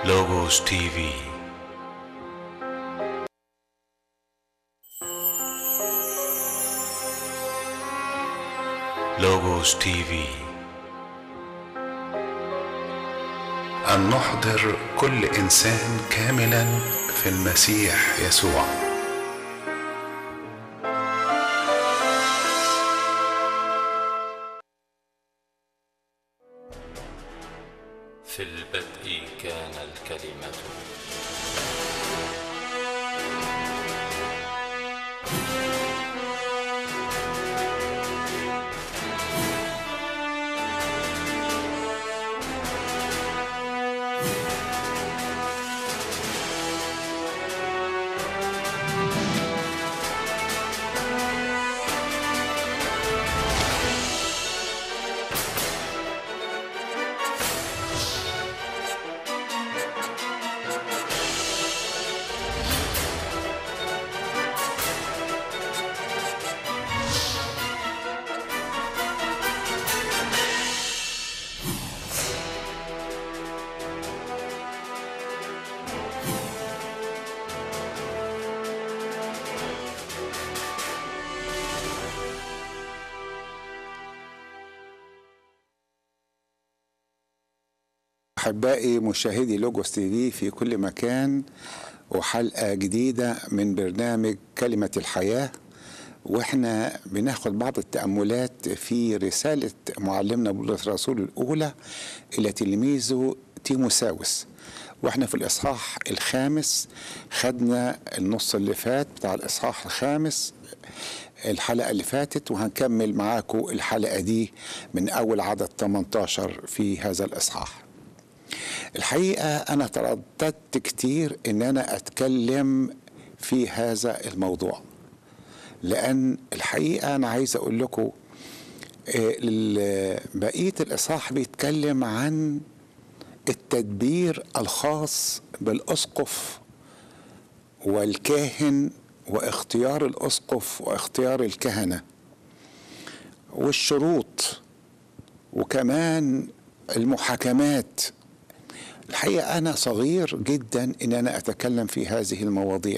لوجوس تي في لوجوس تي في أن نحضر كل إنسان كاملا في المسيح يسوع في البدء كان الكلمة أحبائي مشاهدي لوجوس تي في في كل مكان وحلقة جديدة من برنامج كلمة الحياة واحنا بناخد بعض التأملات في رسالة معلمنا بولس الرسول الأولى إلى تلميذه تيموساوس واحنا في الإصحاح الخامس خدنا النص اللي فات بتاع الإصحاح الخامس الحلقة اللي فاتت وهنكمل معاكم الحلقة دي من أول عدد 18 في هذا الإصحاح الحقيقة أنا ترددت كتير إن أنا أتكلم في هذا الموضوع لأن الحقيقة أنا عايز أقول لكم بقية الإصحاح بيتكلم عن التدبير الخاص بالأسقف والكاهن واختيار الأسقف واختيار الكهنة والشروط وكمان المحاكمات الحقيقة أنا صغير جدا إن أنا أتكلم في هذه المواضيع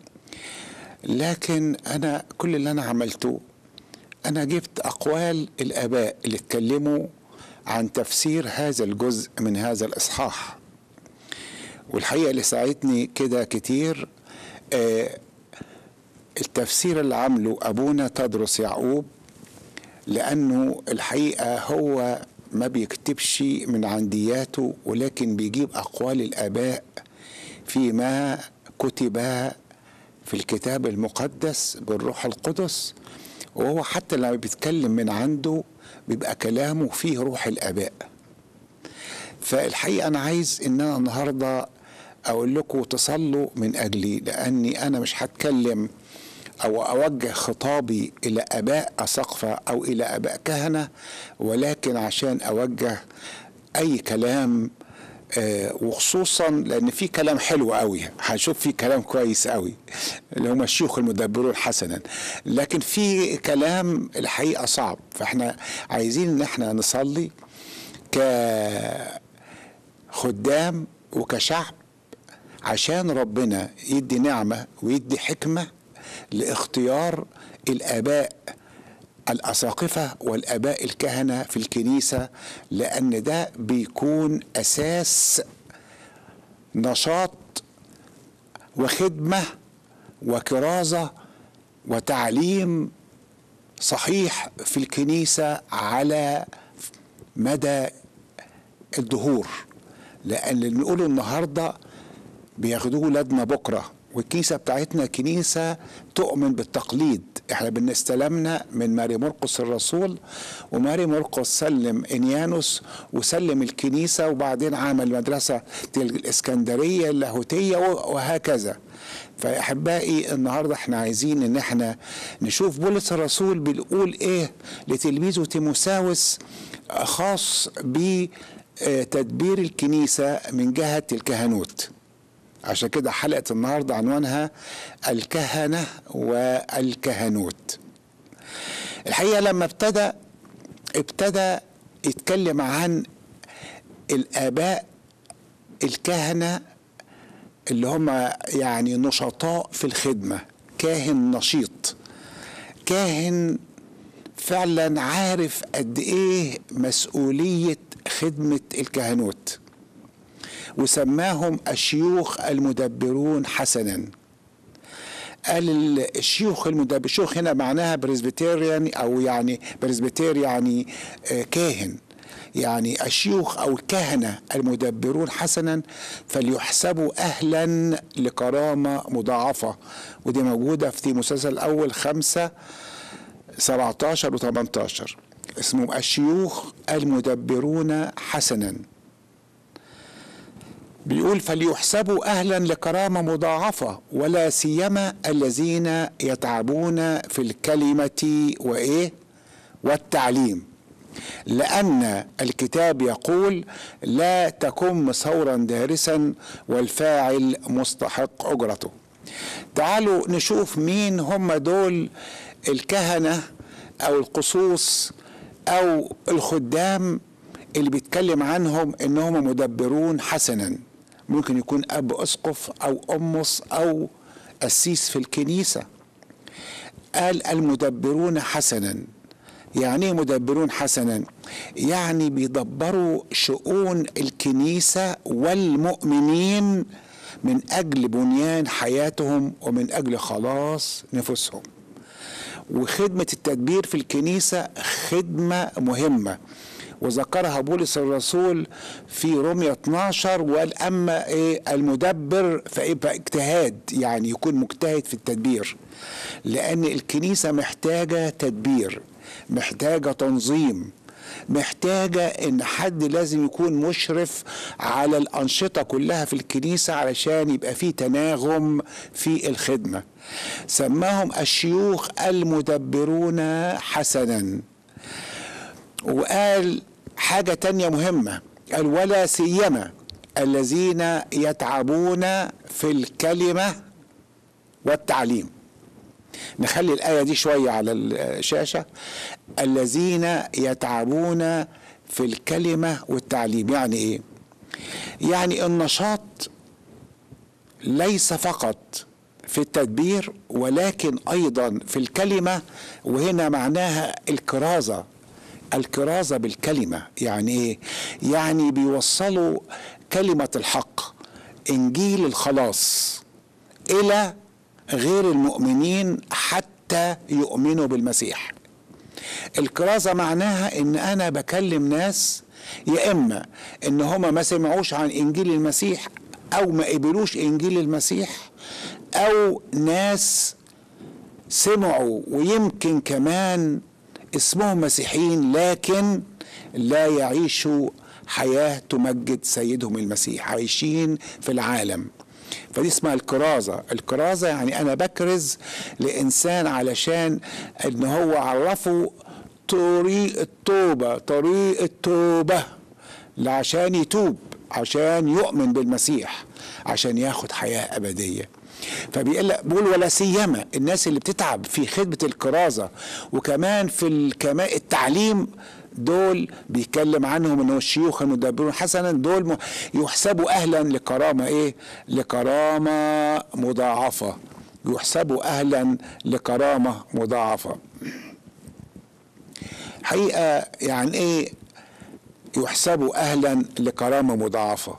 لكن أنا كل اللي أنا عملته أنا جبت أقوال الآباء اللي اتكلموا عن تفسير هذا الجزء من هذا الإصحاح والحقيقة اللي ساعدني كده كتير آه التفسير اللي عمله أبونا تدرس يعقوب لأنه الحقيقة هو ما بيكتبش من عندياته ولكن بيجيب أقوال الآباء فيما كتب في الكتاب المقدس بالروح القدس وهو حتى لما بيتكلم من عنده بيبقى كلامه فيه روح الآباء فالحقيقة أنا عايز إن أنا النهاردة أقول لكم تصلوا من أجلي لأني أنا مش هتكلم أو أوجه خطابي إلى آباء أسقفة أو إلى آباء كهنة ولكن عشان أوجه أي كلام آه وخصوصا لأن في كلام حلو قوي هنشوف في كلام كويس قوي اللي هم الشيوخ المدبرون حسنا لكن في كلام الحقيقة صعب فاحنا عايزين ان احنا نصلي كخدام وكشعب عشان ربنا يدي نعمة ويدي حكمة لاختيار الآباء الأساقفة والآباء الكهنة في الكنيسة لأن ده بيكون أساس نشاط وخدمة وكرازة وتعليم صحيح في الكنيسة على مدى الدهور لأن اللي بنقوله النهارده بياخدوه ولادنا بكره والكنيسه بتاعتنا كنيسه تؤمن بالتقليد احنا بنستلمنا من ماري مرقس الرسول وماري مرقس سلم انيانوس وسلم الكنيسه وبعدين عمل مدرسه الاسكندريه اللاهوتيه وهكذا فاحبائي النهارده احنا عايزين ان احنا نشوف بولس الرسول بيقول ايه لتلميذه تيموساوس خاص بتدبير الكنيسه من جهه الكهنوت عشان كده حلقة النهاردة عنوانها الكهنة والكهنوت الحقيقة لما ابتدى ابتدى يتكلم عن الآباء الكهنة اللي هم يعني نشطاء في الخدمة كاهن نشيط كاهن فعلا عارف قد ايه مسؤولية خدمة الكهنوت وسماهم الشيوخ المدبرون حسنا قال الشيوخ المدبر الشيوخ هنا معناها بريسبيتيريان او يعني بريسبيتير يعني آه، كاهن يعني الشيوخ او الكهنه المدبرون حسنا فليحسبوا اهلا لكرامه مضاعفه ودي موجوده في تيموثاوس الاول خمسة 17 و 18 اسمهم الشيوخ المدبرون حسنا بيقول فليحسبوا اهلا لكرامه مضاعفه ولا سيما الذين يتعبون في الكلمه وايه والتعليم لان الكتاب يقول لا تكن ثورا دارسا والفاعل مستحق اجرته تعالوا نشوف مين هم دول الكهنه او القصوص او الخدام اللي بيتكلم عنهم انهم مدبرون حسنا ممكن يكون اب اسقف او امص او قسيس في الكنيسه قال المدبرون حسنا يعني ايه مدبرون حسنا يعني بيدبروا شؤون الكنيسه والمؤمنين من اجل بنيان حياتهم ومن اجل خلاص نفوسهم وخدمه التدبير في الكنيسه خدمه مهمه وذكرها بولس الرسول في رومية 12 وقال اما ايه المدبر فيبقى اجتهاد يعني يكون مجتهد في التدبير لان الكنيسه محتاجه تدبير محتاجه تنظيم محتاجة ان حد لازم يكون مشرف على الانشطة كلها في الكنيسة علشان يبقى في تناغم في الخدمة سماهم الشيوخ المدبرون حسنا وقال حاجة تانية مهمة قال ولا سيما الذين يتعبون في الكلمة والتعليم نخلي الآية دي شوية على الشاشة الذين يتعبون في الكلمة والتعليم يعني إيه؟ يعني النشاط ليس فقط في التدبير ولكن أيضا في الكلمة وهنا معناها الكرازة الكرازة بالكلمة يعني إيه؟ يعني بيوصلوا كلمة الحق إنجيل الخلاص إلى غير المؤمنين حتى يؤمنوا بالمسيح الكرازة معناها ان انا بكلم ناس يا اما ان هما ما سمعوش عن انجيل المسيح او ما قبلوش انجيل المسيح او ناس سمعوا ويمكن كمان اسمهم مسيحيين لكن لا يعيشوا حياة تمجد سيدهم المسيح عايشين في العالم فدي اسمها الكرازة الكرازة يعني أنا بكرز لإنسان علشان إن هو عرفه طريق التوبة طريق التوبة عشان يتوب عشان يؤمن بالمسيح عشان ياخد حياة أبدية فبيقول بيقول ولا سيما الناس اللي بتتعب في خدمة الكرازة وكمان في الكما التعليم دول بيتكلم عنهم انه الشيوخ المدبرون حسنا دول م- يحسبوا اهلا لكرامه ايه؟ لكرامه مضاعفه يحسبوا اهلا لكرامه مضاعفه. حقيقه يعني ايه يحسبوا اهلا لكرامه مضاعفه؟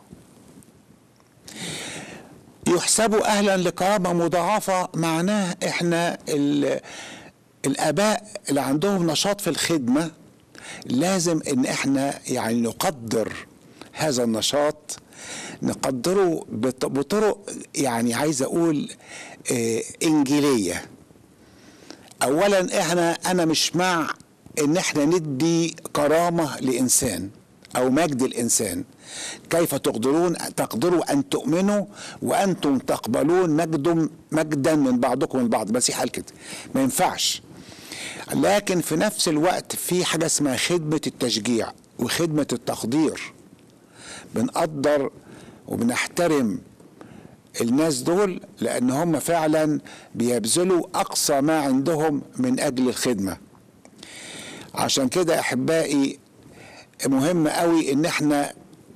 يحسبوا اهلا لكرامه مضاعفه معناه احنا ال- الاباء اللي عندهم نشاط في الخدمه لازم ان احنا يعني نقدر هذا النشاط نقدره بط- بطرق يعني عايز اقول آه، انجيليه اولا احنا انا مش مع ان احنا ندي كرامه لانسان او مجد الانسان كيف تقدرون تقدروا ان تؤمنوا وانتم تقبلون مجد مجدا من بعضكم من بعض المسيح قال كده ما ينفعش لكن في نفس الوقت في حاجه اسمها خدمه التشجيع وخدمه التقدير بنقدر وبنحترم الناس دول لان هم فعلا بيبذلوا اقصى ما عندهم من اجل الخدمه عشان كده احبائي مهم قوي ان احنا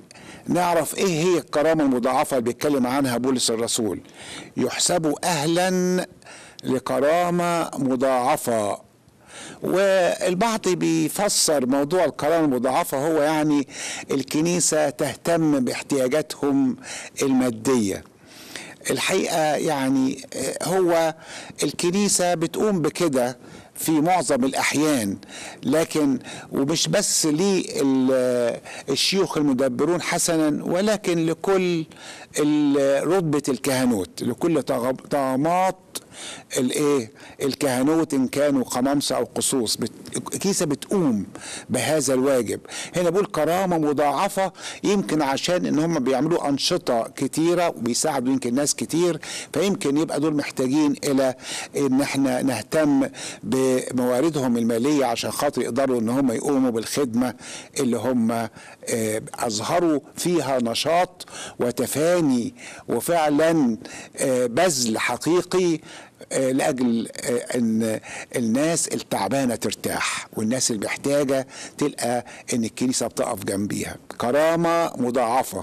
نعرف ايه هي الكرامة المضاعفة اللي بيتكلم عنها بولس الرسول يحسبوا اهلا لكرامة مضاعفة والبعض بيفسر موضوع الكرامة المضاعفة هو يعني الكنيسة تهتم باحتياجاتهم المادية الحقيقة يعني هو الكنيسة بتقوم بكده في معظم الأحيان لكن ومش بس للشيوخ المدبرون حسنا ولكن لكل ال- رتبة الكهنوت لكل طغ- طغمات الايه الكهنوت ان كانوا قمامسه او قصوص بت... الكنيسه بتقوم بهذا الواجب هنا بقول كرامه مضاعفه يمكن عشان ان هم بيعملوا انشطه كتيره وبيساعدوا يمكن ناس كتير فيمكن يبقى دول محتاجين الى ان احنا نهتم بمواردهم الماليه عشان خاطر يقدروا ان هم يقوموا بالخدمه اللي هم آه، اظهروا فيها نشاط وتفاني وفعلا آه، بذل حقيقي آه، لاجل آه، ان الناس التعبانه ترتاح والناس اللي محتاجه تلقى ان الكنيسه بتقف جنبيها كرامه مضاعفه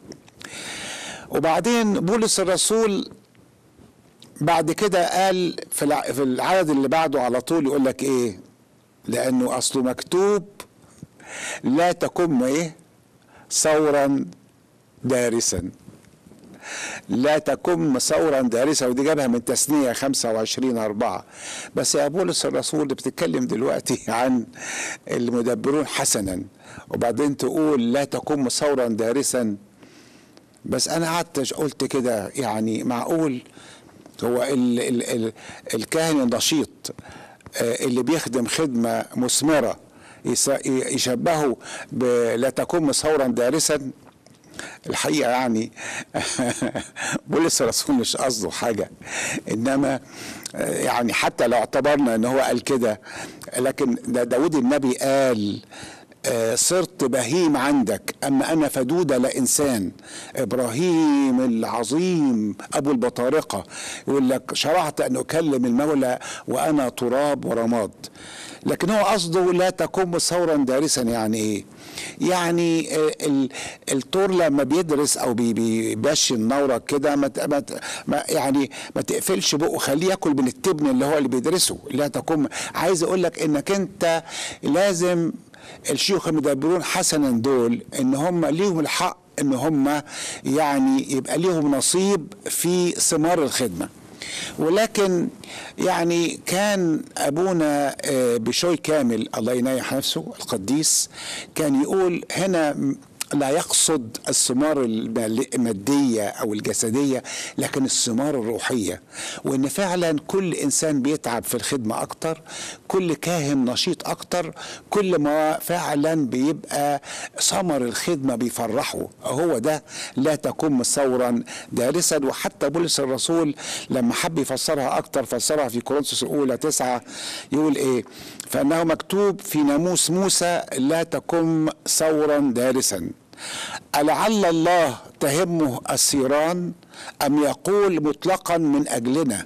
وبعدين بولس الرسول بعد كده قال في الع- في العدد اللي بعده على طول يقول لك ايه لانه اصله مكتوب لا تكن ايه ثورا دارسا لا تكن ثورا دارسا ودي جابها من تثنية 25 أربعة بس يا بولس الرسول اللي بتتكلم دلوقتي عن المدبرون حسنا وبعدين تقول لا تكن ثورا دارسا بس أنا قعدت قلت كده يعني معقول هو ال ال ال الكاهن النشيط آه، اللي بيخدم خدمة مثمرة يس- يشبهه بلا تكن ثورا دارسا الحقيقه يعني بولس الرسول مش قصده حاجه انما آه، يعني حتى لو اعتبرنا ان هو قال كده لكن دا داود النبي قال آه، صرت بهيم عندك اما انا فدوده لا انسان ابراهيم العظيم ابو البطارقه يقول لك شرعت ان اكلم المولى وانا تراب ورماد لكن هو قصده لا تكن ثورا دارسا يعني ايه يعني آه، ال- الطور لما بيدرس او بي- بيبش النوره كده ما ت- ما ت- ما يعني ما تقفلش بقه خليه ياكل من التبن اللي هو اللي بيدرسه لا تكون عايز اقول لك انك انت لازم الشيوخ المدبرون حسنا دول ان هم ليهم الحق ان هم يعني يبقى ليهم نصيب في ثمار الخدمه ولكن يعني كان ابونا آه، بشوي كامل الله ينيح نفسه القديس كان يقول هنا م- لا يقصد الثمار المال- المادية أو الجسدية لكن الثمار الروحية وإن فعلا كل إنسان بيتعب في الخدمة أكتر كل كاهن نشيط أكتر كل ما فعلا بيبقى ثمر الخدمة بيفرحه هو ده لا تكن ثورا دارسا وحتى بولس الرسول لما حب يفسرها أكتر فسرها في كورنثوس الأولى تسعة يقول إيه فإنه مكتوب في ناموس موسى لا تكن ثورا دارسا ألعل الله تهمه الثيران أم يقول مطلقا من أجلنا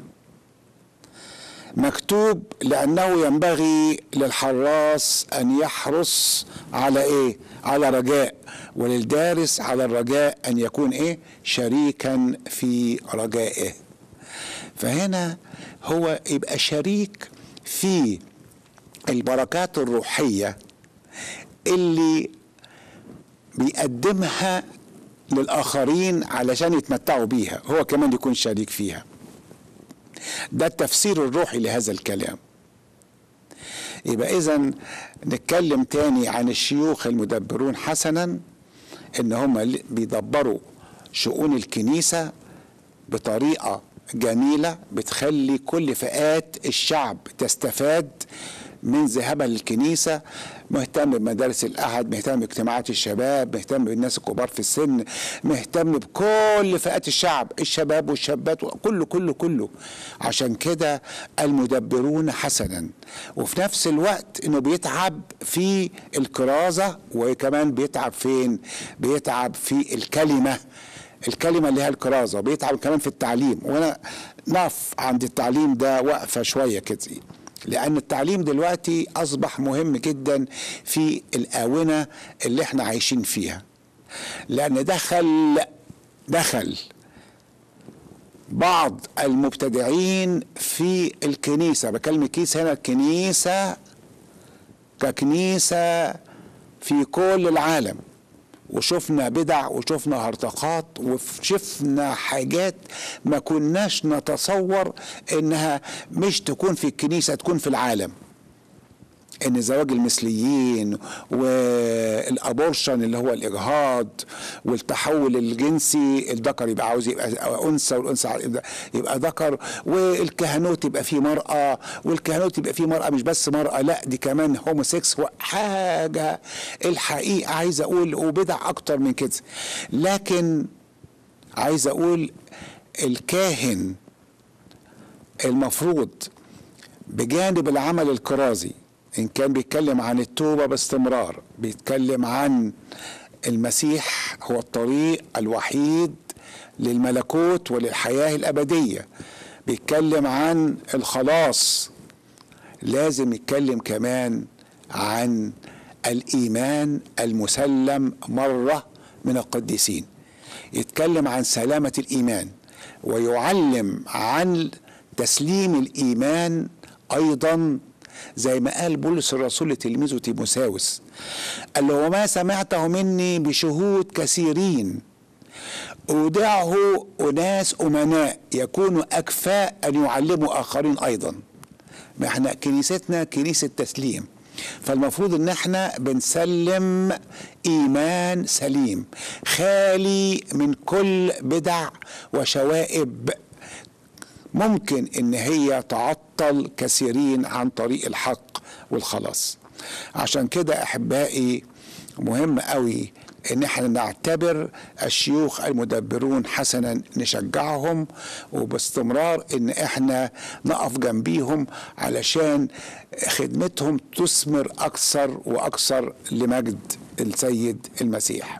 مكتوب لأنه ينبغي للحراس أن يحرص على إيه؟ على رجاء وللدارس على الرجاء أن يكون إيه؟ شريكا في رجائه فهنا هو يبقى شريك في البركات الروحية اللي بيقدمها للآخرين علشان يتمتعوا بيها هو كمان يكون شريك فيها ده التفسير الروحي لهذا الكلام يبقى إذا نتكلم تاني عن الشيوخ المدبرون حسنا ان هم بيدبروا شؤون الكنيسة بطريقة جميلة بتخلي كل فئات الشعب تستفاد من ذهابها للكنيسة مهتم بمدارس الأحد مهتم باجتماعات الشباب مهتم بالناس الكبار في السن مهتم بكل فئات الشعب الشباب والشابات كله كله كله عشان كده المدبرون حسنا وفي نفس الوقت انه بيتعب في الكرازة وكمان بيتعب فين بيتعب في الكلمة الكلمه اللي هي الكرازه بيتعب كمان في التعليم وانا نقف عند التعليم ده وقفه شويه كده لان التعليم دلوقتي اصبح مهم جدا في الاونه اللي احنا عايشين فيها لأن دخل دخل بعض المبتدعين في الكنيسة بكلم الكنيسة هنا الكنيسة ككنيسة في كل العالم وشفنا بدع وشفنا هرطقات وشفنا حاجات ما كناش نتصور انها مش تكون في الكنيسة تكون في العالم ان زواج المثليين والابورشن اللي هو الاجهاض والتحول الجنسي الذكر يبقى عاوز يبقى انثى والانثى يبقى ذكر والكهنوت يبقى فيه مراه والكهنوت يبقى فيه مراه مش بس مراه لا دي كمان هوموسيكس حاجه الحقيقه عايز اقول وبدع اكتر من كده لكن عايز اقول الكاهن المفروض بجانب العمل الكرازي ان كان بيتكلم عن التوبه باستمرار بيتكلم عن المسيح هو الطريق الوحيد للملكوت وللحياه الابديه بيتكلم عن الخلاص لازم يتكلم كمان عن الايمان المسلم مره من القديسين يتكلم عن سلامه الايمان ويعلم عن تسليم الايمان ايضا زي ما قال بولس الرسول لتلميذه تيموساوس قال له وما سمعته مني بشهود كثيرين أودعه أناس أمناء يكونوا أكفاء أن يعلموا آخرين أيضا ما احنا كنيستنا كنيسة تسليم فالمفروض ان احنا بنسلم ايمان سليم خالي من كل بدع وشوائب ممكن ان هي تعطل كثيرين عن طريق الحق والخلاص عشان كده احبائي مهم قوي ان احنا نعتبر الشيوخ المدبرون حسنا نشجعهم وباستمرار ان احنا نقف جنبيهم علشان خدمتهم تثمر اكثر واكثر لمجد السيد المسيح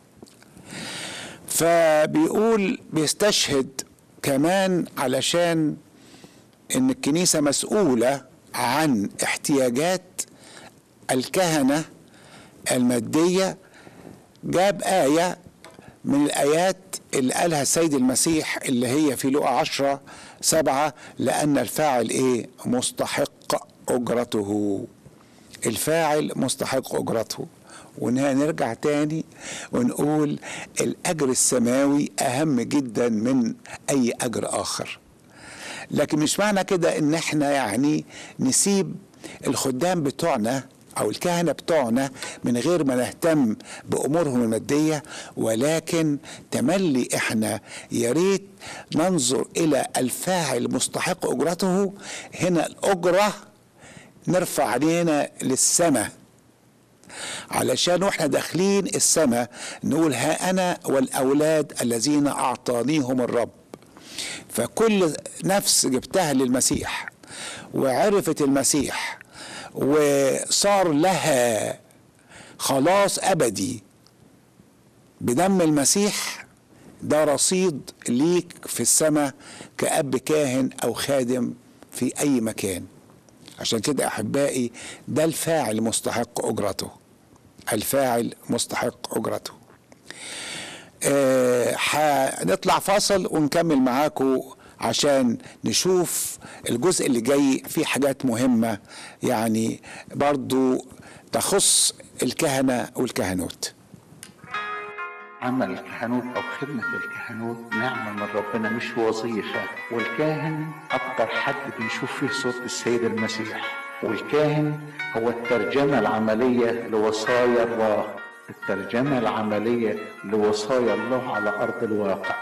فبيقول بيستشهد كمان علشان ان الكنيسه مسؤوله عن احتياجات الكهنه الماديه جاب ايه من الايات اللي قالها السيد المسيح اللي هي في لقا عشرة سبعة لأن الفاعل إيه مستحق أجرته الفاعل مستحق أجرته ونرجع تاني ونقول الأجر السماوي أهم جدا من أي أجر آخر لكن مش معنى كده إن احنا يعني نسيب الخدام بتوعنا او الكهنه بتوعنا من غير ما نهتم بامورهم الماديه ولكن تملي احنا يا ريت ننظر الى الفاعل مستحق اجرته هنا الاجره نرفع عينينا للسماء علشان واحنا داخلين السماء نقول ها انا والاولاد الذين اعطانيهم الرب فكل نفس جبتها للمسيح وعرفت المسيح وصار لها خلاص ابدي بدم المسيح ده رصيد ليك في السماء كأب كاهن أو خادم في أي مكان عشان كده أحبائي ده الفاعل مستحق أجرته الفاعل مستحق أجرته آه هنطلع فاصل ونكمل معاكم عشان نشوف الجزء اللي جاي فيه حاجات مهمة يعني برضو تخص الكهنة والكهنوت عمل الكهنوت او خدمه الكهنوت نعمه من ربنا مش وظيفه والكاهن اكتر حد بيشوف فيه صوت السيد المسيح والكاهن هو الترجمه العمليه لوصايا الله الترجمه العمليه لوصايا الله على ارض الواقع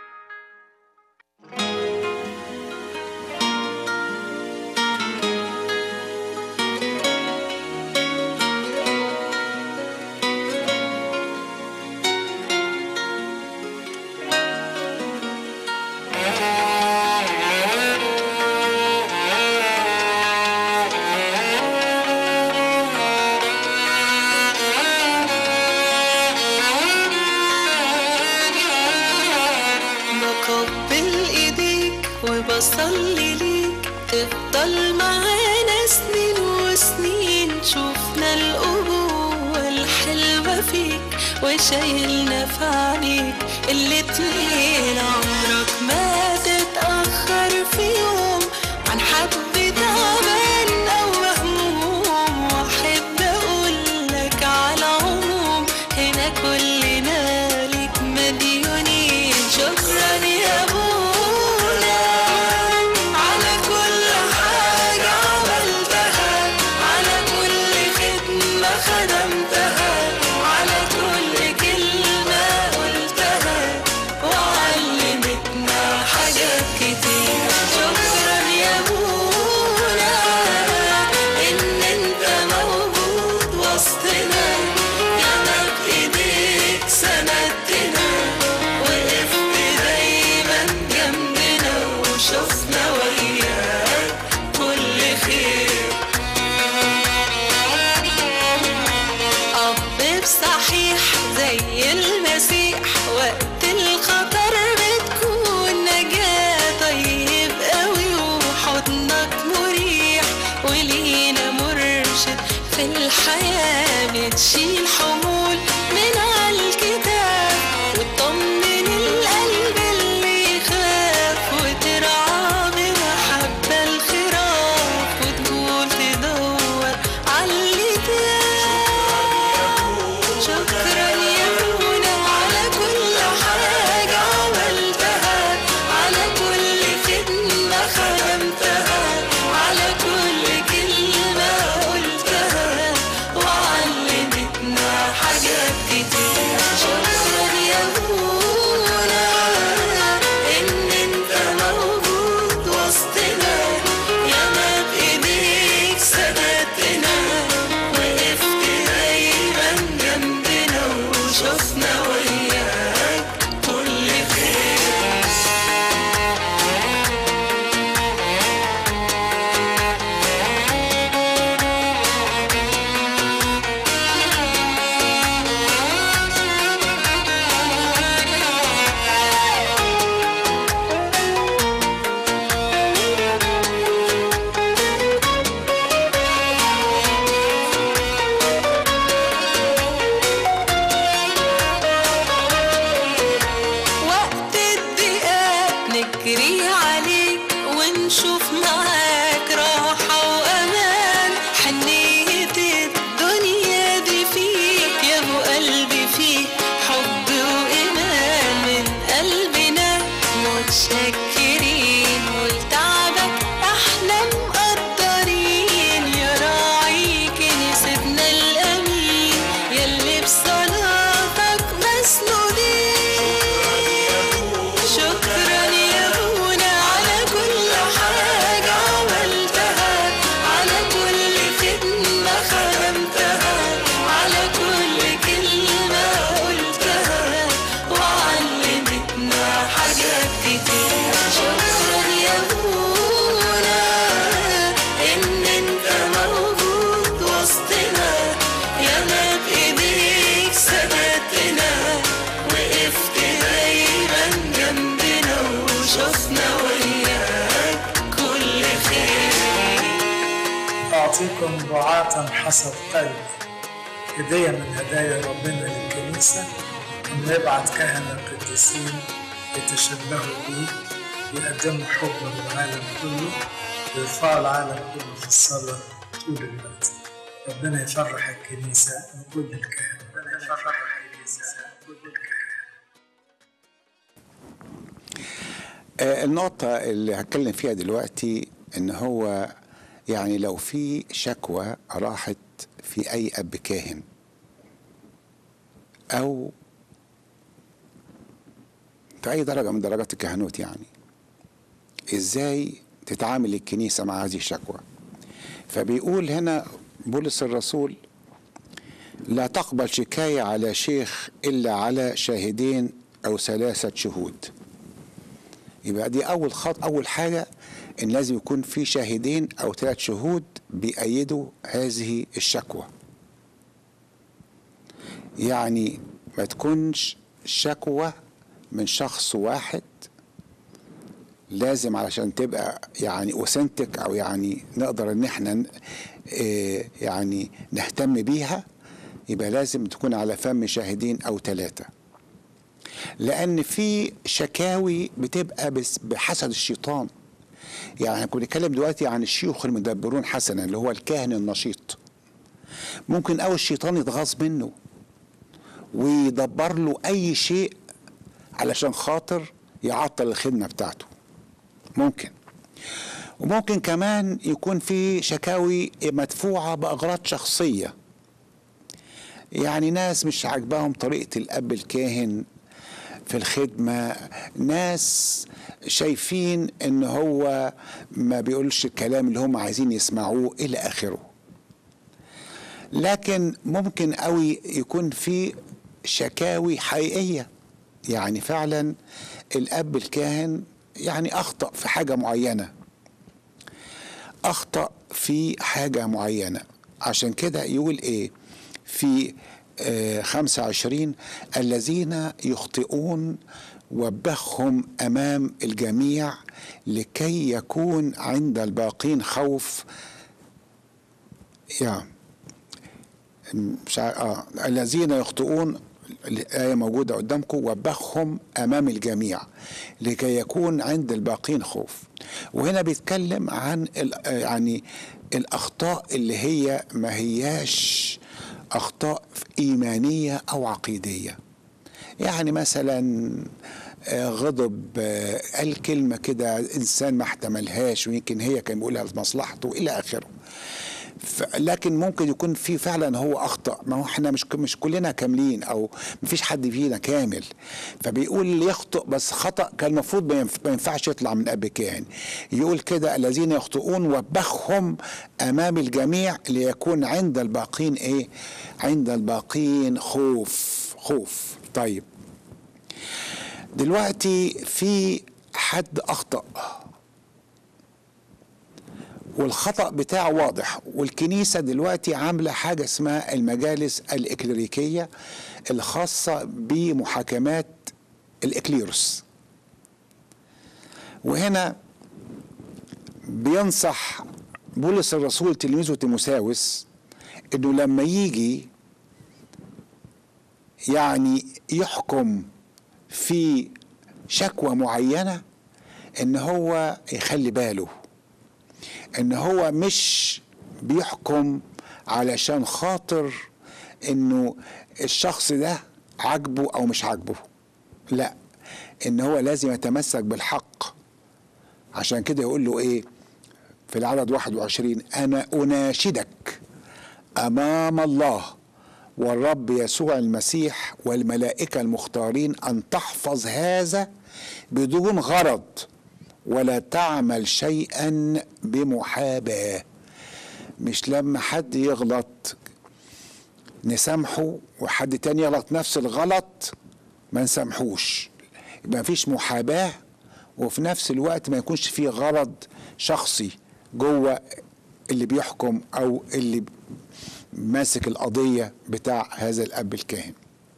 بقبل ايديك وبصلي ليك تفضل معانا سنين وسنين شوفنا الأبوة الحلوة فيك وشايلنا في عينيك الاتنين عمرك ما تتأخر في يوم عن حد تعبان أو مهموم وأحب أقولك على عموم هنا كلنا ليك مديونين شكرا يا أبونا على كل حاجة عملتها على كل خدمة خدمتها على كل كلمة قلتها وعلمتنا حاجات كتير شكرا يا أبونا إن أنت موجود وسطنا ياما بإيديك سندتنا وقفت دايما جنبنا وشفنا وياك كل خير أب بصحيح زي المسيح وقت الخطر بتكون نجاة طيب قوي وحضنك مريح ولينا مرشد في الحياة بتشيل حمول من عالكتاب وتطمن القلب اللي يخاف وترعى بمحبة الخراف وتقول تدور عاللي تاه شكرا يا ابونا على كل حاجة عملتها على كل خدمة خدمتها على كل كلمة قلتها وعلمتنا حاجات كتير شكرا يا ابونا ان انت موجود وسطنا ياما بايديك سندتنا وقفت دايما جنبنا وشفنا وياك كل خير وقت الضيقات نجري عليك ونشوف معاك راحة وأمان حنية الدنيا دي فيك يا أبو قلبي فيك حب وإيمان من قلبنا متشكرين ولتعبك احنا مقدرين يا راعي كنيستنا الأمين يلي بصلاتك مسنودين شكرا يا ابونا على كل حاجة عملتها على كل خدمة خدمتها على كل كلمة قلتها وعلمتنا حاجات كتير شكرا يا ابونا ان انت موجود وسطنا ياما بايديك سندتنا وقفت دايما جنبنا وشفنا وياك كل خير أعطيكم رعاة حسب قلبي هدية من هدايا ربنا للكنيسة إنه يبعت كهنة قديسين يتشبهوا بيه يقدموا حب للعالم كله ويرفعوا العالم كله في الصلاة طول الوقت ربنا يفرح الكنيسة وكل الكهنة ربنا يفرح الكنيسة وكل الكهنة آه، النقطة اللي هتكلم فيها دلوقتي ان هو يعني لو في شكوى راحت في اي اب كاهن او في اي درجة من درجات الكهنوت يعني ازاي تتعامل الكنيسة مع هذه الشكوى فبيقول هنا بولس الرسول لا تقبل شكاية على شيخ إلا على شاهدين أو ثلاثة شهود يبقى دي أول خط أول حاجة إن لازم يكون في شاهدين أو ثلاث شهود بيأيدوا هذه الشكوى يعني ما تكونش شكوى من شخص واحد لازم علشان تبقى يعني اوثنتك او يعني نقدر ان احنا ن- إيه يعني نهتم بيها يبقى لازم تكون على فم شاهدين او ثلاثه لان في شكاوي بتبقى بس بحسد الشيطان يعني كنا بنتكلم دلوقتي عن الشيوخ المدبرون حسنا اللي هو الكاهن النشيط ممكن أول الشيطان يتغاظ منه ويدبر له اي شيء علشان خاطر يعطل الخدمه بتاعته ممكن وممكن كمان يكون في شكاوي مدفوعه باغراض شخصيه يعني ناس مش عاجباهم طريقه الاب الكاهن في الخدمه ناس شايفين ان هو ما بيقولش الكلام اللي هم عايزين يسمعوه الى اخره لكن ممكن قوي يكون في شكاوي حقيقيه يعني فعلا الاب الكاهن يعني اخطا في حاجه معينه اخطا في حاجه معينه عشان كده يقول ايه في آه 25 الذين يخطئون وبخهم امام الجميع لكي يكون عند الباقين خوف يعني مش عارف اه الذين يخطئون الآية موجودة قدامكم وبخهم أمام الجميع لكي يكون عند الباقين خوف وهنا بيتكلم عن يعني الأخطاء اللي هي ما هياش أخطاء إيمانية أو عقيدية يعني مثلا غضب قال كلمة كده إنسان ما احتملهاش ويمكن هي كان بيقولها لمصلحته إلى آخره لكن ممكن يكون في فعلا هو اخطا ما هو احنا مش مش كلنا كاملين او مفيش حد فينا كامل فبيقول اللي يخطئ بس خطا كان المفروض ما ينفعش يطلع من اب كاهن يقول كده الذين يخطئون وبخهم امام الجميع ليكون عند الباقين ايه عند الباقين خوف خوف طيب دلوقتي في حد اخطأ والخطأ بتاعه واضح والكنيسة دلوقتي عاملة حاجة اسمها المجالس الإكليريكية الخاصة بمحاكمات الإكليروس وهنا بينصح بولس الرسول تلميذه تيموساوس انه لما يجي يعني يحكم في شكوى معينة ان هو يخلي باله ان هو مش بيحكم علشان خاطر انه الشخص ده عاجبه او مش عاجبه لا ان هو لازم يتمسك بالحق عشان كده يقول له ايه في العدد 21 انا اناشدك امام الله والرب يسوع المسيح والملائكه المختارين ان تحفظ هذا بدون غرض ولا تعمل شيئا بمحاباه مش لما حد يغلط نسامحه وحد تاني يغلط نفس الغلط ما نسامحوش يبقى مفيش محاباه وفي نفس الوقت ما يكونش فيه غرض شخصي جوه اللي بيحكم او اللي ماسك القضيه بتاع هذا الاب الكاهن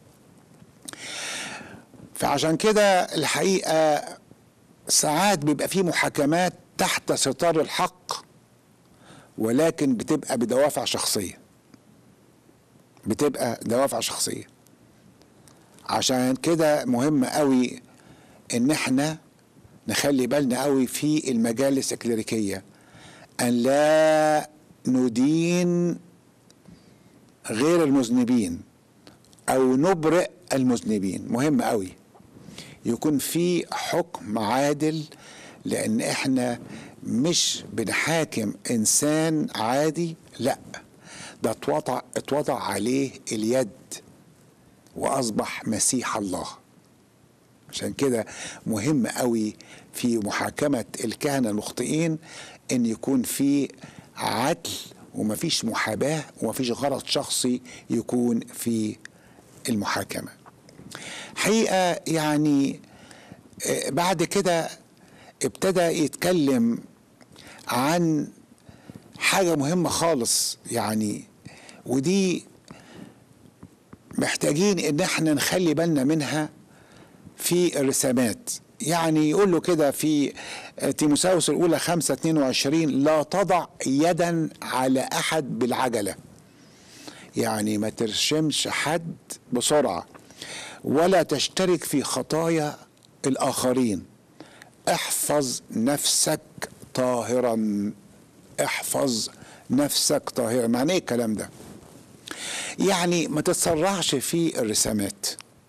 فعشان كده الحقيقه ساعات بيبقى في محاكمات تحت ستار الحق ولكن بتبقى بدوافع شخصيه بتبقى دوافع شخصيه عشان كده مهم قوي ان احنا نخلي بالنا قوي في المجالس الكليريكيه ان لا ندين غير المذنبين او نبرئ المذنبين مهم قوي يكون في حكم عادل لان احنا مش بنحاكم انسان عادي لا ده اتوضع اتوضع عليه اليد واصبح مسيح الله عشان كده مهم قوي في محاكمة الكهنة المخطئين ان يكون في عدل ومفيش محاباة ومفيش غرض شخصي يكون في المحاكمة حقيقة يعني بعد كده ابتدى يتكلم عن حاجة مهمة خالص يعني ودي محتاجين ان احنا نخلي بالنا منها في الرسامات يعني يقول له كده في تيموساوس الأولى 5 22 لا تضع يدا على أحد بالعجلة يعني ما ترشمش حد بسرعة ولا تشترك في خطايا الآخرين احفظ نفسك طاهرا احفظ نفسك طاهرا معنى ايه الكلام ده يعني ما تتسرعش في الرسامات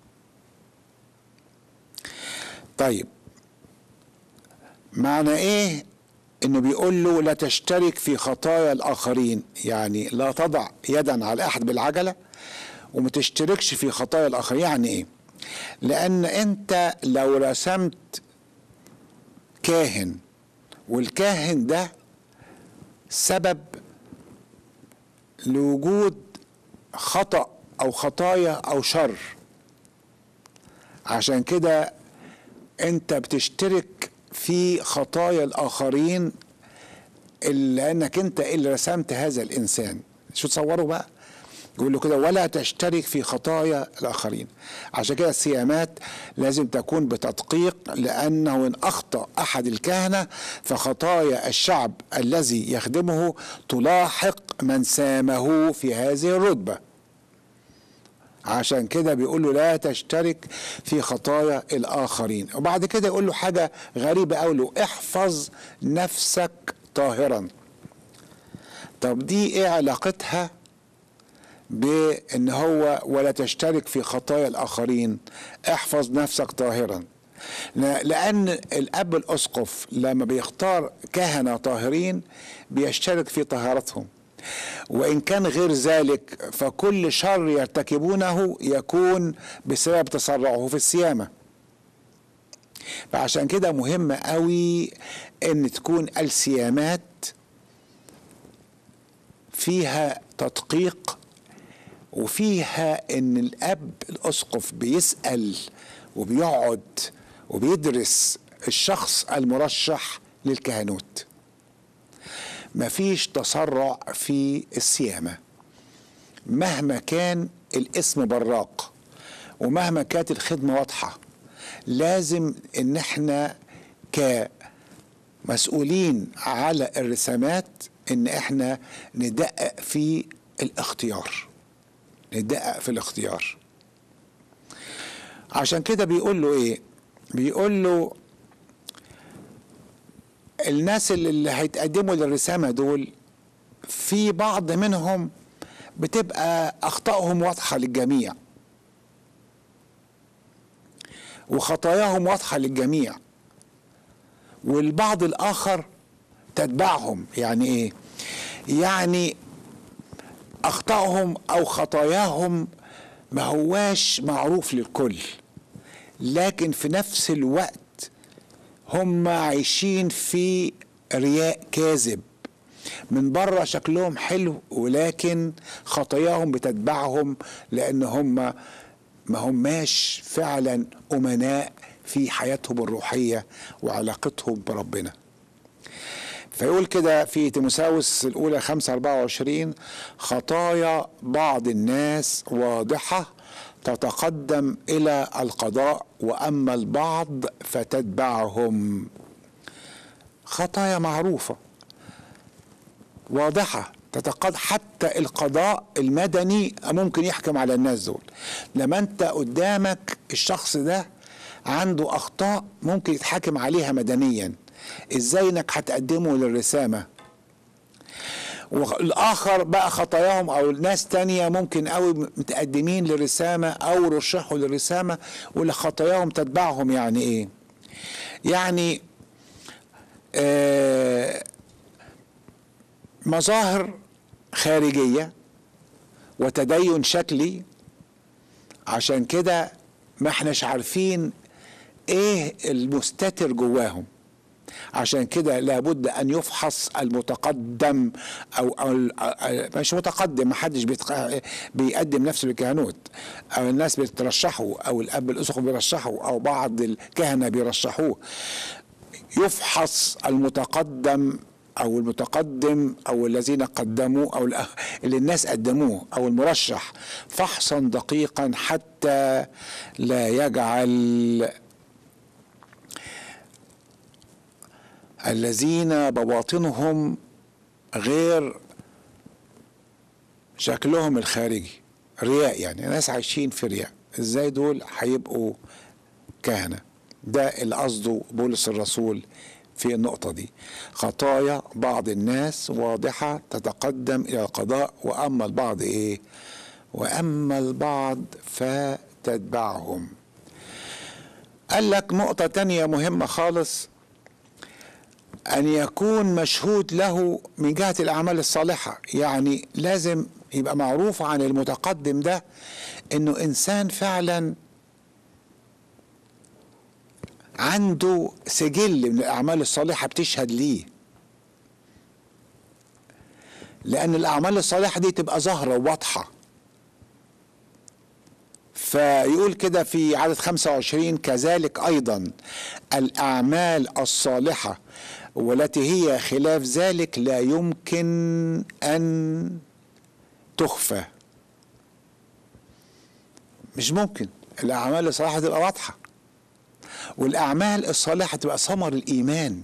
طيب معنى ايه انه بيقول له لا تشترك في خطايا الاخرين يعني لا تضع يدا على احد بالعجله وما تشتركش في خطايا الاخرين يعني ايه لان انت لو رسمت كاهن والكاهن ده سبب لوجود خطأ أو خطايا أو شر عشان كده أنت بتشترك في خطايا الآخرين لأنك أنت اللي رسمت هذا الإنسان شو تصوروا بقى يقول له كده ولا تشترك في خطايا الآخرين عشان كده الصيامات لازم تكون بتدقيق لأنه إن أخطأ أحد الكهنة فخطايا الشعب الذي يخدمه تلاحق من سامه في هذه الرتبة عشان كده بيقول له لا تشترك في خطايا الآخرين وبعد كده يقول له حاجة غريبة أوي له احفظ نفسك طاهرا طب دي ايه علاقتها بان هو ولا تشترك في خطايا الاخرين احفظ نفسك طاهرا لان الاب الاسقف لما بيختار كهنه طاهرين بيشترك في طهارتهم وان كان غير ذلك فكل شر يرتكبونه يكون بسبب تسرعه في الصيامه فعشان كده مهم قوي ان تكون الصيامات فيها تدقيق وفيها ان الاب الاسقف بيسال وبيقعد وبيدرس الشخص المرشح للكهنوت مفيش تسرع في الصيامه مهما كان الاسم براق ومهما كانت الخدمه واضحه لازم ان احنا كمسؤولين على الرسامات ان احنا ندقق في الاختيار ندقق في الاختيار عشان كده بيقول له ايه بيقول له الناس اللي, اللي هيتقدموا للرسامة دول في بعض منهم بتبقى أخطائهم واضحة للجميع وخطاياهم واضحة للجميع والبعض الآخر تتبعهم يعني إيه يعني اخطائهم او خطاياهم ما هواش معروف للكل لكن في نفس الوقت هم عايشين في رياء كاذب من بره شكلهم حلو ولكن خطاياهم بتتبعهم لان هم ما هماش فعلا امناء في حياتهم الروحيه وعلاقتهم بربنا فيقول كده في تيموساوس الأولى 5 24 خطايا بعض الناس واضحة تتقدم إلى القضاء وأما البعض فتتبعهم خطايا معروفة واضحة تتقد حتى القضاء المدني ممكن يحكم على الناس دول لما انت قدامك الشخص ده عنده اخطاء ممكن يتحاكم عليها مدنيا ازاي انك هتقدمه للرسامه والاخر بقى خطاياهم او ناس تانية ممكن قوي متقدمين للرسامه او رشحوا للرسامه واللي خطاياهم تتبعهم يعني ايه يعني آه مظاهر خارجيه وتدين شكلي عشان كده ما احناش عارفين ايه المستتر جواهم عشان كده لابد ان يفحص المتقدم او, أو مش متقدم ما حدش بيقدم نفسه للكهنوت او الناس بترشحه او الاب الاسقف بيرشحه او بعض الكهنه بيرشحوه يفحص المتقدم او المتقدم او الذين قدموا او اللي الناس قدموه او المرشح فحصا دقيقا حتى لا يجعل الذين بواطنهم غير شكلهم الخارجي رياء يعني ناس عايشين في رياء ازاي دول هيبقوا كهنة ده اللي قصده بولس الرسول في النقطة دي خطايا بعض الناس واضحة تتقدم إلى القضاء وأما البعض إيه وأما البعض فتتبعهم قال لك نقطة تانية مهمة خالص أن يكون مشهود له من جهة الأعمال الصالحة يعني لازم يبقى معروف عن المتقدم ده أنه إنسان فعلا عنده سجل من الأعمال الصالحة بتشهد ليه لأن الأعمال الصالحة دي تبقى ظاهرة وواضحة فيقول كده في عدد 25 كذلك أيضا الأعمال الصالحة والتي هي خلاف ذلك لا يمكن أن تخفى مش ممكن الأعمال الصالحة تبقى واضحة والأعمال الصالحة تبقى ثمر الإيمان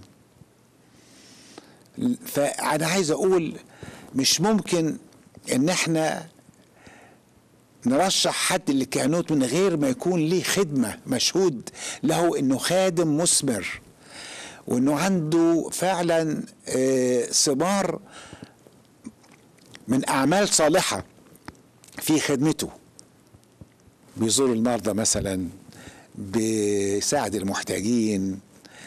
فأنا عايز أقول مش ممكن إن إحنا نرشح حد للكهنوت من غير ما يكون ليه خدمة مشهود له إنه خادم مثمر وإنه عنده فعلا آه، ثمار من أعمال صالحة في خدمته بيزور المرضى مثلا بيساعد المحتاجين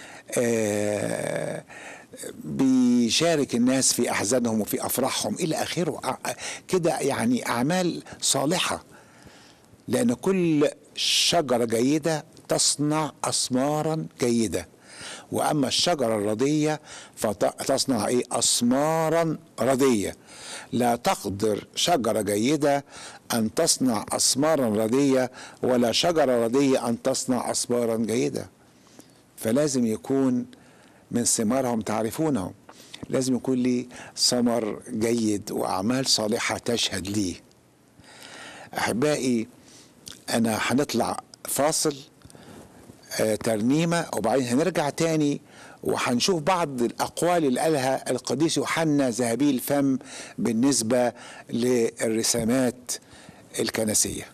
آه، بيشارك الناس في احزانهم وفي افراحهم الى اخره آه، كده يعني اعمال صالحه لان كل شجره جيده تصنع اثمارا جيده واما الشجره الرديه فتصنع ايه اثمارا رديه لا تقدر شجره جيده ان تصنع اثمارا رديه ولا شجره رديه ان تصنع اثمارا جيده فلازم يكون من ثمارهم تعرفونه لازم يكون لي ثمر جيد واعمال صالحه تشهد ليه احبائي انا هنطلع فاصل آه، ترنيمه وبعدين هنرجع تاني وهنشوف بعض الاقوال اللي قالها القديس يوحنا ذهبي الفم بالنسبه للرسامات الكنسيه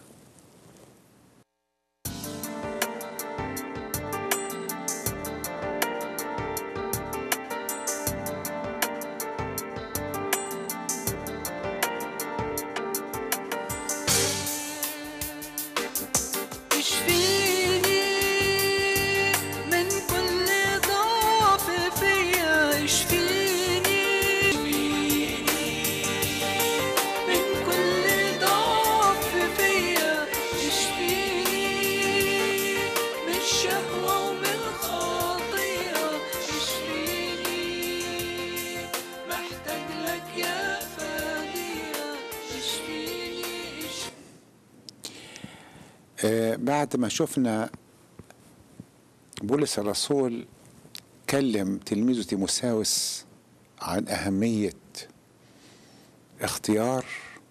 اشفيني من كل ضعف فيا اشفيني من كل ضعف فيا اشفيني من الشهوة ومن الخطيئة اشفيني محتاج لك يا فادية اشفيني اشفيني آه، بعد ما شفنا بولس الرسول كلم تلميذه تيموساوس عن أهمية اختيار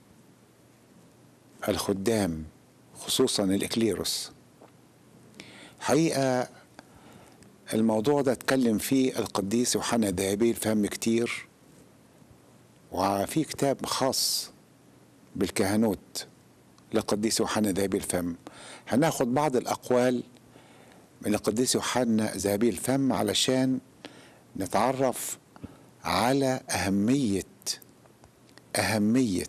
الخدام خصوصا الإكليروس حقيقة الموضوع ده اتكلم فيه القديس يوحنا دابيل فهم كتير وفي كتاب خاص بالكهنوت للقديس يوحنا ذهبي الفم هناخد بعض الأقوال من القديس يوحنا ذهبي الفم علشان نتعرف على أهمية أهمية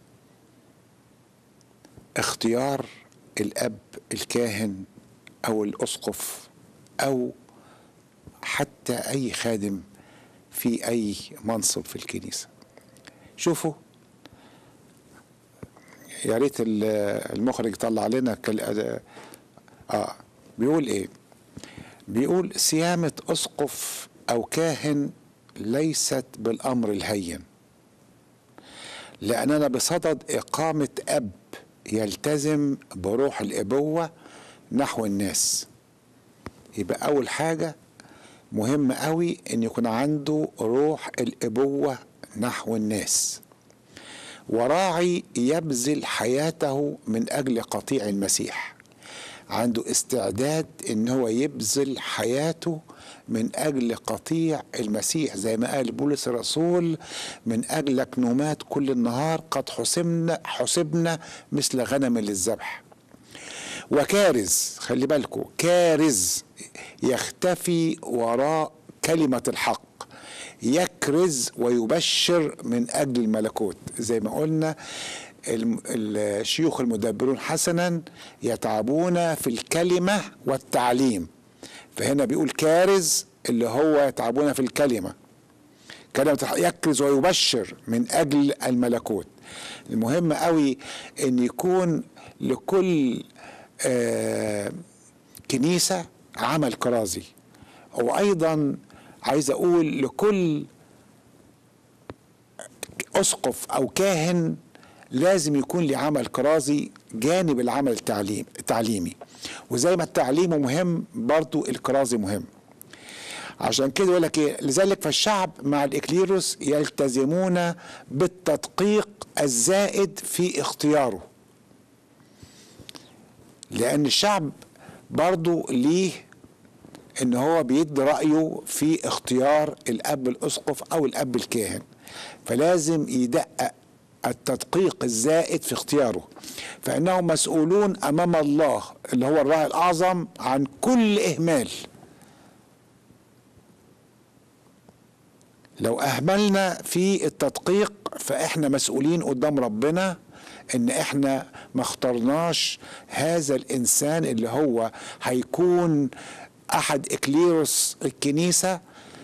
اختيار الأب الكاهن أو الأسقف أو حتى أي خادم في أي منصب في الكنيسة شوفوا يا ريت ال- المخرج يطلع لنا كل... اه بيقول ايه بيقول صيامة اسقف او كاهن ليست بالامر الهين لاننا بصدد اقامة اب يلتزم بروح الابوة نحو الناس يبقى اول حاجة مهم قوي ان يكون عنده روح الابوة نحو الناس وراعي يبذل حياته من اجل قطيع المسيح عنده استعداد ان هو يبذل حياته من اجل قطيع المسيح زي ما قال بولس الرسول من اجلك نومات كل النهار قد حسبنا حسبنا مثل غنم للذبح وكارز خلي بالكم كارز يختفي وراء كلمة الحق يكرز ويبشر من أجل الملكوت زي ما قلنا الم- الشيوخ المدبرون حسنا يتعبون في الكلمة والتعليم فهنا بيقول كارز اللي هو يتعبون في الكلمة كلمة الحق يكرز ويبشر من أجل الملكوت المهم قوي أن يكون لكل آه كنيسة عمل كرازي وأيضا عايز أقول لكل أسقف أو كاهن لازم يكون ليه عمل كرازي جانب العمل التعليم التعليمي وزي ما التعليم مهم برضو الكرازي مهم عشان كده يقول لك ايه لذلك فالشعب مع الاكليروس يلتزمون بالتدقيق الزائد في اختياره لان الشعب برضو ليه ان هو بيدي رايه في اختيار الاب الاسقف او الاب الكاهن فلازم يدقق التدقيق الزائد في اختياره فانهم مسؤولون امام الله اللي هو الراعي الاعظم عن كل اهمال لو اهملنا في التدقيق فاحنا مسؤولين قدام ربنا ان احنا ما اخترناش هذا الانسان اللي هو هيكون احد اكليروس الكنيسه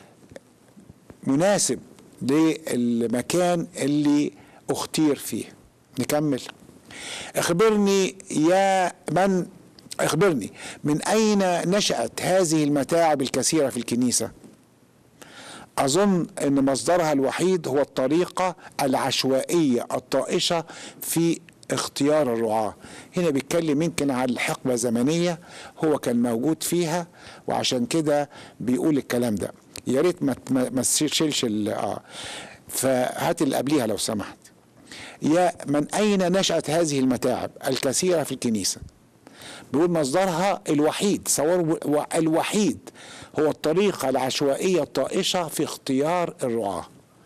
مناسب للمكان اللي اختير فيه نكمل اخبرني يا من اخبرني من اين نشأت هذه المتاعب الكثيرة في الكنيسة اظن ان مصدرها الوحيد هو الطريقة العشوائية الطائشة في اختيار الرعاة هنا بيتكلم يمكن عن حقبة زمنية هو كان موجود فيها وعشان كده بيقول الكلام ده يا ريت ما ما ما تشيلش ال- اه فهات اللي قبليها لو سمحت يا من أين نشأت هذه المتاعب الكثيرة في الكنيسة بيقول مصدرها الوحيد تصوروا الوحيد هو الطريقة العشوائية الطائشة في اختيار الرعاة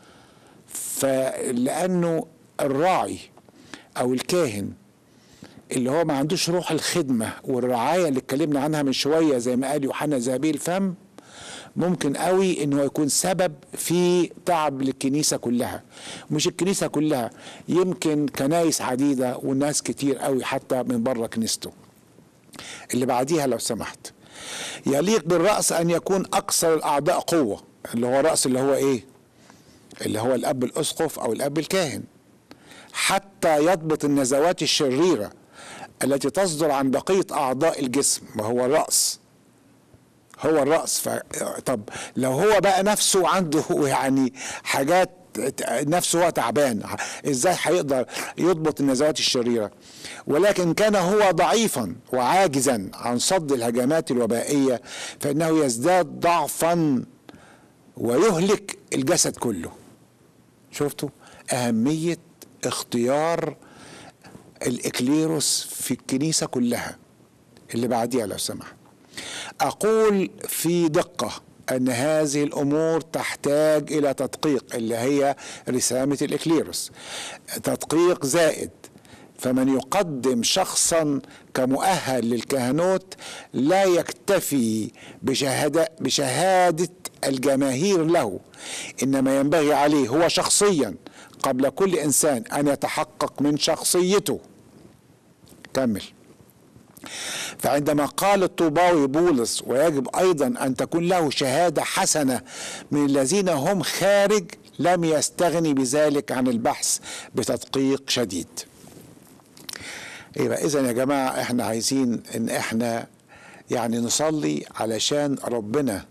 فلأنه الراعي أو الكاهن اللي هو ما عندوش روح الخدمة والرعاية اللي اتكلمنا عنها من شوية زي ما قال يوحنا ذهبي الفم ممكن قوي انه يكون سبب في تعب للكنيسه كلها مش الكنيسه كلها يمكن كنايس عديده وناس كتير قوي حتى من بره كنيسته اللي بعديها لو سمحت يليق بالراس ان يكون اكثر الاعضاء قوه اللي هو راس اللي هو ايه اللي هو الاب الاسقف او الاب الكاهن حتى يضبط النزوات الشريره التي تصدر عن بقيه اعضاء الجسم وهو الراس هو الرأس ف... طب لو هو بقى نفسه عنده يعني حاجات نفسه هو تعبان ازاي هيقدر يضبط النزوات الشريرة ولكن كان هو ضعيفا وعاجزا عن صد الهجمات الوبائية فإنه يزداد ضعفا ويهلك الجسد كله شفتوا أهمية اختيار الإكليروس في الكنيسة كلها اللي بعديها لو سمحت أقول في دقة أن هذه الأمور تحتاج إلى تدقيق اللي هي رسامة الإكليروس تدقيق زائد فمن يقدم شخصا كمؤهل للكهنوت لا يكتفي بشهادة, بشهادة الجماهير له إنما ينبغي عليه هو شخصيا قبل كل إنسان أن يتحقق من شخصيته كمل فعندما قال الطوباوي بولس ويجب ايضا ان تكون له شهاده حسنه من الذين هم خارج لم يستغني بذلك عن البحث بتدقيق شديد يبقى اذا يا جماعه احنا عايزين ان احنا يعني نصلي علشان ربنا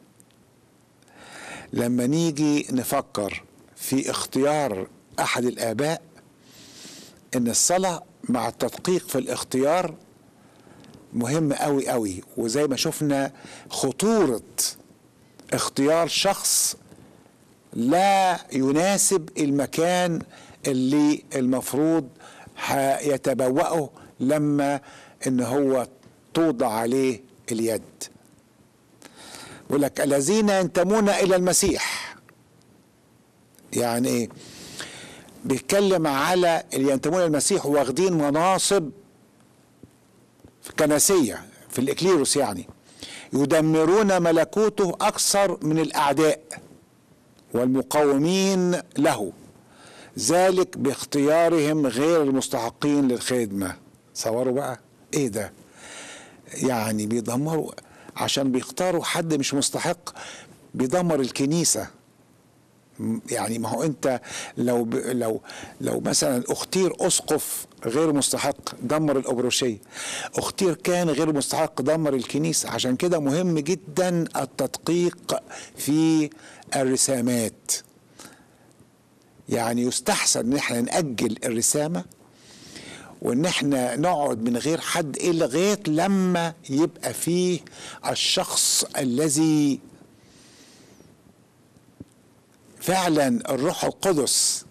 لما نيجي نفكر في اختيار احد الاباء ان الصلاه مع التدقيق في الاختيار مهم قوي قوي وزي ما شفنا خطورة اختيار شخص لا يناسب المكان اللي المفروض هيتبوأه لما ان هو توضع عليه اليد يقول لك الذين ينتمون الى المسيح يعني ايه بيتكلم على اللي ينتمون الى المسيح واخدين مناصب كنسيه في الاكليروس يعني يدمرون ملكوته اكثر من الاعداء والمقاومين له ذلك باختيارهم غير المستحقين للخدمه صوروا بقى ايه ده يعني بيدمروا عشان بيختاروا حد مش مستحق بيدمر الكنيسه م- يعني ما هو انت لو ب... لو لو مثلا اختير اسقف غير مستحق دمر الابروشيه اختير كان غير مستحق دمر الكنيسه عشان كده مهم جدا التدقيق في الرسامات يعني يستحسن ان احنا ناجل الرسامه وان احنا نقعد من غير حد ايه لغايه لما يبقى فيه الشخص الذي فعلا الروح القدس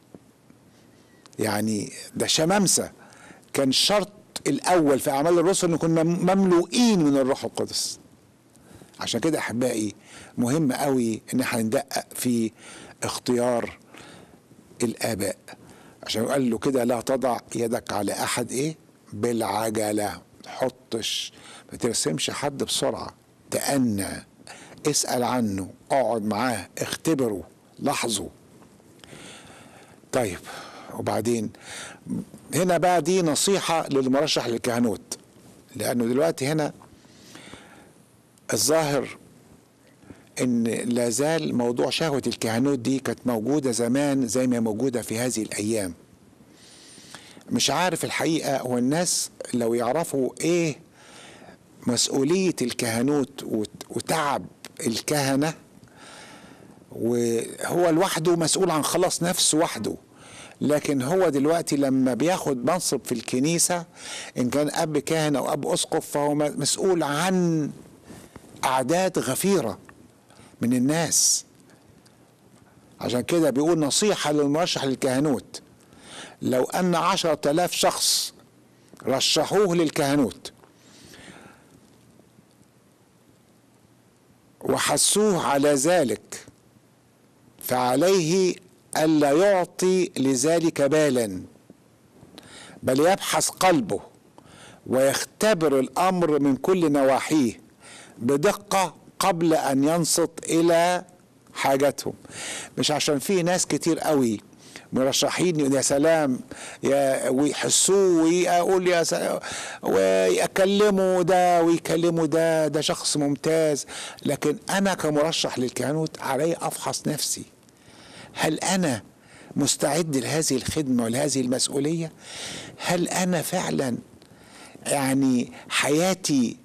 يعني ده شمامسه كان الشرط الاول في اعمال الرسل ان كنا مملوئين من الروح القدس عشان كده احبائي مهم قوي ان احنا ندقق في اختيار الاباء عشان قال له كده لا تضع يدك على احد ايه بالعجله تحطش ما ترسمش حد بسرعه تأنى اسأل عنه اقعد معاه اختبره لاحظه طيب وبعدين هنا بقى دي نصيحة للمرشح للكهنوت لأنه دلوقتي هنا الظاهر ان لا زال موضوع شهوة الكهنوت دي كانت موجودة زمان زي ما موجودة في هذه الأيام مش عارف الحقيقة هو الناس لو يعرفوا ايه مسؤولية الكهنوت وت- وتعب الكهنة وهو لوحده مسؤول عن خلاص نفسه وحده لكن هو دلوقتي لما بياخد منصب في الكنيسة إن كان أب كاهن أو أب أسقف فهو م- مسؤول عن أعداد غفيرة من الناس عشان كده بيقول نصيحة للمرشح للكهنوت لو أن عشرة آلاف شخص رشحوه للكهنوت وحسوه على ذلك فعليه ألا يعطي لذلك بالا بل يبحث قلبه ويختبر الأمر من كل نواحيه بدقة قبل أن ينصت إلى حاجتهم مش عشان في ناس كتير قوي مرشحين يا سلام يا ويحسوه ويقول يا سلام ويكلموا ده ويكلموا ده ده شخص ممتاز لكن انا كمرشح للكهنوت علي افحص نفسي هل انا مستعد لهذه الخدمه ولهذه المسؤوليه هل انا فعلا يعني حياتي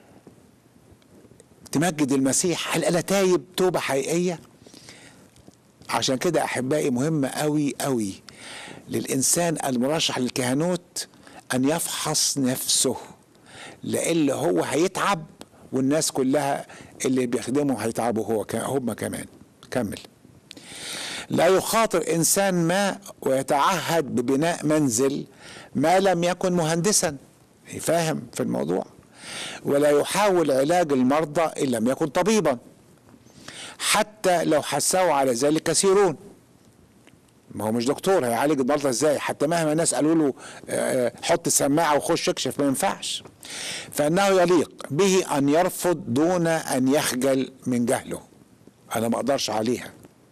تمجد المسيح هل انا تايب توبه حقيقيه عشان كده احبائي مهم قوي قوي للانسان المرشح للكهنوت ان يفحص نفسه لان هو هيتعب والناس كلها اللي بيخدموا هيتعبوا هو ك- هم كمان كمل لا يخاطر انسان ما ويتعهد ببناء منزل ما لم يكن مهندسا فاهم في الموضوع ولا يحاول علاج المرضى ان لم يكن طبيبا حتى لو حسوا على ذلك كثيرون ما هو مش دكتور هيعالج المرضى ازاي حتى مهما ناس قالوا له آه، حط السماعه وخش اكشف ما ينفعش فانه يليق به ان يرفض دون ان يخجل من جهله انا ما اقدرش عليها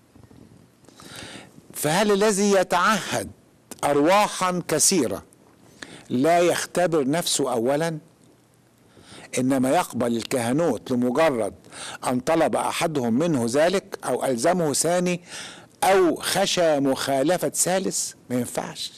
فهل الذي يتعهد ارواحا كثيره لا يختبر نفسه اولا انما يقبل الكهنوت لمجرد ان طلب احدهم منه ذلك او الزمه ثاني او خشى مخالفه ثالث ما ينفعش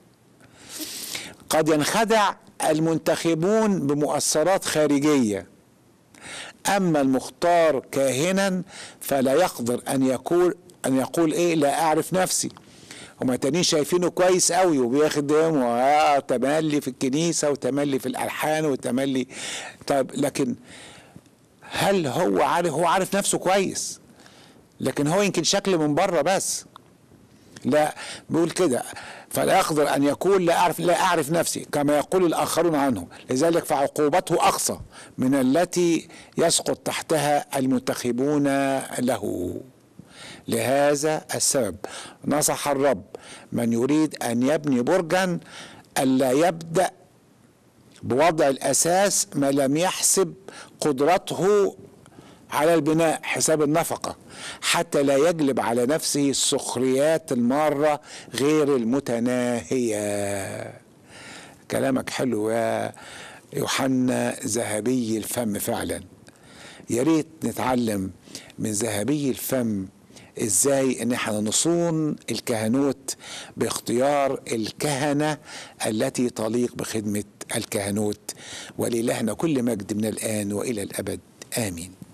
قد ينخدع المنتخبون بمؤثرات خارجيه اما المختار كاهنا فلا يقدر ان يقول ان يقول ايه لا اعرف نفسي هما تانيين شايفينه كويس قوي وبيخدم وتملي في الكنيسه وتملي في الالحان وتملي طب لكن هل هو عارف هو عارف نفسه كويس لكن هو يمكن شكل من بره بس لا بيقول كده فلا يقدر ان يقول لا اعرف لا اعرف نفسي كما يقول الاخرون عنه لذلك فعقوبته اقصى من التي يسقط تحتها المنتخبون له لهذا السبب نصح الرب من يريد ان يبني برجا الا يبدا بوضع الاساس ما لم يحسب قدرته على البناء حساب النفقه حتى لا يجلب على نفسه السخريات الماره غير المتناهيه كلامك حلو يا يوحنا ذهبي الفم فعلا يا ريت نتعلم من ذهبي الفم ازاي ان احنا نصون الكهنوت باختيار الكهنه التي تليق بخدمه الكهنوت ولإلهنا كل مجد من الان والى الابد امين